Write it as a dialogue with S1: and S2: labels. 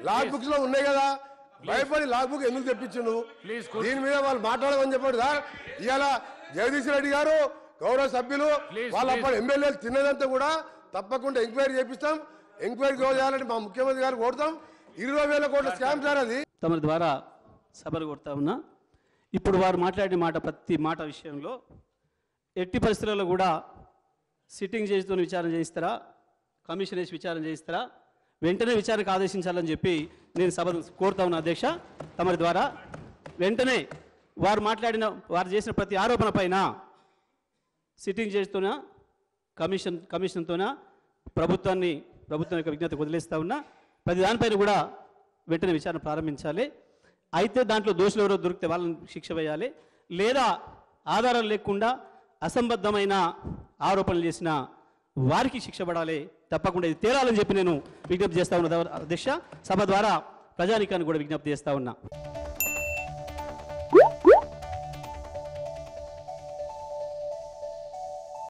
S1: Log books లో ఉన్నాయి కదా భయపడి లాగ్ బుక్ ఎందుకు తెప్పించిండు
S2: Please, కూర్చో.
S1: దీని మీద వాళ్ళు మాట్లాడమని చెప్పాడు సార్ ఇవాళ జగదీష్ రెడ్డి గారు గౌరవ సభ్యులు
S2: Please,
S1: వాళ్ళ
S2: please.
S1: అప్పుడు ఎమ్మెల్యేలు తిన్నదంతా కూడా తప్పకుండా ఎంక్వైరీ చేపిస్తాం ఎంక్వైరీ చేయాలంటే మా ముఖ్యమంత్రి గారు కోరుతాం ఇరవై వేల కోట్ల స్కామ్ సార్ అది
S3: తమ ద్వారా సభలు కొడతా ఉన్నా ఇప్పుడు వారు మాట్లాడిన మాట ప్రతి మాట విషయంలో ఎట్టి పరిస్థితులలో కూడా సిట్టింగ్ చేస్తూ విచారణ చేయిస్తారా కమిషన్ వేసి విచారణ చేయిస్తారా వెంటనే విచారణకు ఆదేశించాలని చెప్పి నేను సభను కోరుతా ఉన్నా అధ్యక్ష తమరి ద్వారా వెంటనే వారు మాట్లాడిన వారు చేసిన ప్రతి ఆరోపణ పైన సిట్టింగ్ చేస్తూనా కమిషన్ కమిషన్తోనా ప్రభుత్వాన్ని ప్రభుత్వం యొక్క విజ్ఞతకు వదిలేస్తా ఉన్నా ప్రతి దానిపైన కూడా వెంటనే విచారణ ప్రారంభించాలి అయితే దాంట్లో దోషులు ఎవరో దొరికితే వాళ్ళని శిక్ష వేయాలి లేదా ఆధారం లేకుండా అసంబద్ధమైన ఆరోపణలు చేసిన వారికి శిక్ష పడాలి తప్పకుండా ఇది తేలాలని చెప్పి నేను విజ్ఞప్తి చేస్తా ఉన్నా అధ్యక్ష సభ ద్వారా ప్రజానికాన్ని కూడా విజ్ఞప్తి చేస్తా ఉన్నా